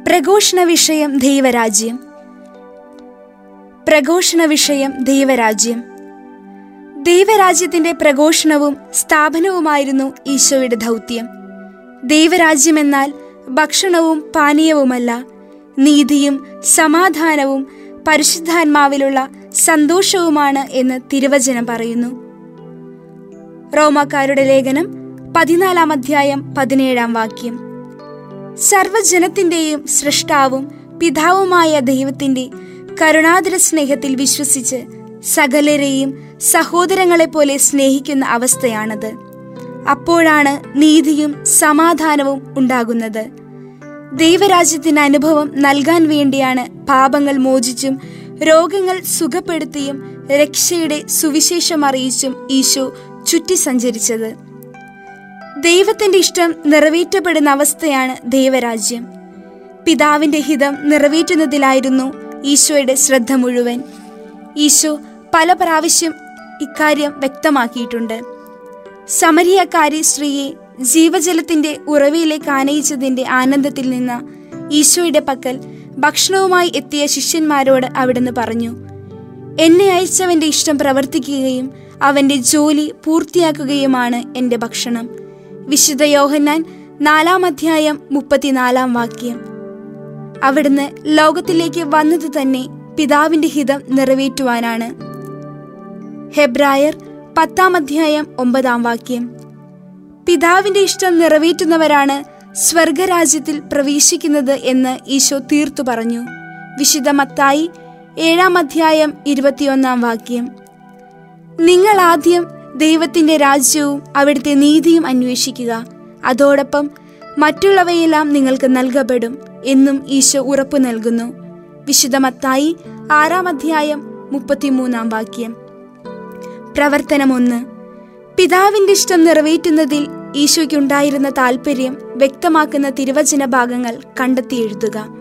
പ്രഘോഷണ വിഷയം ദൈവരാജ്യം പ്രഘോഷണ വിഷയം ദൈവരാജ്യം ദൈവരാജ്യത്തിന്റെ പ്രഘോഷണവും സ്ഥാപനവുമായിരുന്നു ഈശോയുടെ ദൗത്യം ദൈവരാജ്യമെന്നാൽ ഭക്ഷണവും പാനീയവുമല്ല നീതിയും സമാധാനവും പരിശുദ്ധാത്മാവിലുള്ള സന്തോഷവുമാണ് എന്ന് തിരുവചനം പറയുന്നു റോമാക്കാരുടെ ലേഖനം പതിനാലാം അധ്യായം പതിനേഴാം വാക്യം സർവജനത്തിന്റെയും സൃഷ്ടാവും പിതാവുമായ ദൈവത്തിന്റെ കരുണാതര സ്നേഹത്തിൽ വിശ്വസിച്ച് സകലരെയും സഹോദരങ്ങളെപ്പോലെ സ്നേഹിക്കുന്ന അവസ്ഥയാണത് അപ്പോഴാണ് നീതിയും സമാധാനവും ഉണ്ടാകുന്നത് ദൈവരാജ്യത്തിന് അനുഭവം നൽകാൻ വേണ്ടിയാണ് പാപങ്ങൾ മോചിച്ചും രോഗങ്ങൾ സുഖപ്പെടുത്തിയും രക്ഷയുടെ സുവിശേഷം അറിയിച്ചും ഈശോ ചുറ്റി സഞ്ചരിച്ചത് ദൈവത്തിന്റെ ഇഷ്ടം നിറവേറ്റപ്പെടുന്ന അവസ്ഥയാണ് ദൈവരാജ്യം പിതാവിന്റെ ഹിതം നിറവേറ്റുന്നതിലായിരുന്നു ഈശോയുടെ ശ്രദ്ധ മുഴുവൻ ഈശോ പല പ്രാവശ്യം ഇക്കാര്യം വ്യക്തമാക്കിയിട്ടുണ്ട് സമരിയക്കാരി സ്ത്രീയെ ജീവജലത്തിന്റെ ഉറവയിലേക്ക് ആനയിച്ചതിന്റെ ആനന്ദത്തിൽ നിന്ന് ഈശോയുടെ പക്കൽ ഭക്ഷണവുമായി എത്തിയ ശിഷ്യന്മാരോട് അവിടുന്ന് പറഞ്ഞു എന്നെ അയച്ചവന്റെ ഇഷ്ടം പ്രവർത്തിക്കുകയും അവന്റെ ജോലി പൂർത്തിയാക്കുകയുമാണ് എന്റെ ഭക്ഷണം വിശുദ്ധ യോഹന്നാൻ നാലാം അധ്യായം മുപ്പത്തിനാലാം വാക്യം അവിടുന്ന് ലോകത്തിലേക്ക് വന്നത് തന്നെ പിതാവിന്റെ ഹിതം നിറവേറ്റുവാനാണ് ഹെബ്രായർ പത്താം അധ്യായം ഒമ്പതാം വാക്യം പിതാവിന്റെ ഇഷ്ടം നിറവേറ്റുന്നവരാണ് സ്വർഗരാജ്യത്തിൽ പ്രവേശിക്കുന്നത് എന്ന് ഈശോ തീർത്തു പറഞ്ഞു വിശുദ്ധ മത്തായി ഏഴാം അധ്യായം ഇരുപത്തിയൊന്നാം വാക്യം നിങ്ങൾ ആദ്യം ദൈവത്തിന്റെ രാജ്യവും അവിടുത്തെ നീതിയും അന്വേഷിക്കുക അതോടൊപ്പം മറ്റുള്ളവയെല്ലാം നിങ്ങൾക്ക് നൽകപ്പെടും എന്നും ഈശോ ഉറപ്പു നൽകുന്നു വിശുദ്ധ മത്തായി ആറാം അധ്യായം മുപ്പത്തിമൂന്നാം വാക്യം പ്രവർത്തനം ഒന്ന് പിതാവിന്റെ ഇഷ്ടം നിറവേറ്റുന്നതിൽ ഈശോയ്ക്കുണ്ടായിരുന്ന താല്പര്യം വ്യക്തമാക്കുന്ന തിരുവചന ഭാഗങ്ങൾ കണ്ടെത്തി എഴുതുക